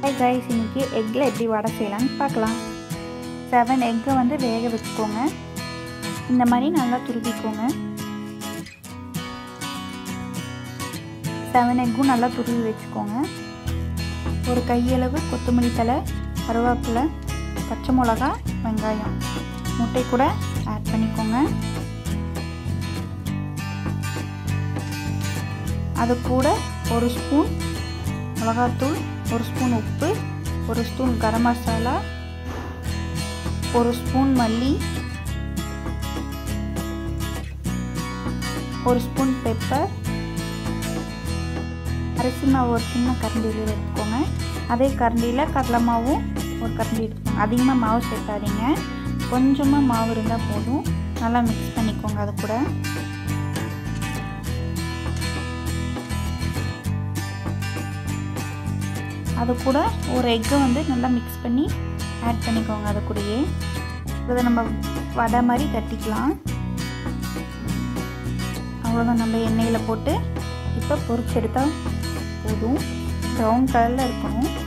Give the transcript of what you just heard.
hi guys இன்னைக்கு எக்கில் எப்படி வடை செய்யலாம்னு பார்க்கலாம் செவன் எக்கை வந்து வேக வச்சுக்கோங்க இந்த மாதிரி நல்லா துருவிக்கோங்க செவன் எக்கும் நல்லா துருவி வச்சுக்கோங்க ஒரு கையளவு கொத்தமல்லி தலை கருவேப்பிலை பச்சை மிளகா வெங்காயம் முட்டை கூட ஆட் பண்ணிக்கோங்க அது கூட ஒரு ஸ்பூன் மிளகாத்தூள் ஒரு ஸ்பூன் உப்பு ஒரு ஸ்பூன் கரம் மசாலா ஒரு ஸ்பூன் மல்லி ஒரு ஸ்பூன் பெப்பர் அரிசி மாவு ஒரு சின்ன கரண்டியில் எடுத்துக்கோங்க அதே கரண்டியில் கடலை மாவும் ஒரு கரண்டி எடுத்துக்கோங்க அதிகமாக மாவு சேர்க்காதீங்க கொஞ்சமாக மாவு இருந்தால் போதும் நல்லா மிக்ஸ் பண்ணிக்கோங்க அது கூட அது கூட ஒரு எக்கை வந்து நல்லா மிக்ஸ் பண்ணி ஆட் பண்ணிக்கோங்க அது கூடயே இதை நம்ம வடை மாதிரி தட்டிக்கலாம் அவ்வளோதான் நம்ம எண்ணெயில் போட்டு இப்போ பொரிச்சு எடுத்தால் போதும் ப்ரௌன் கலரில் இருக்கணும்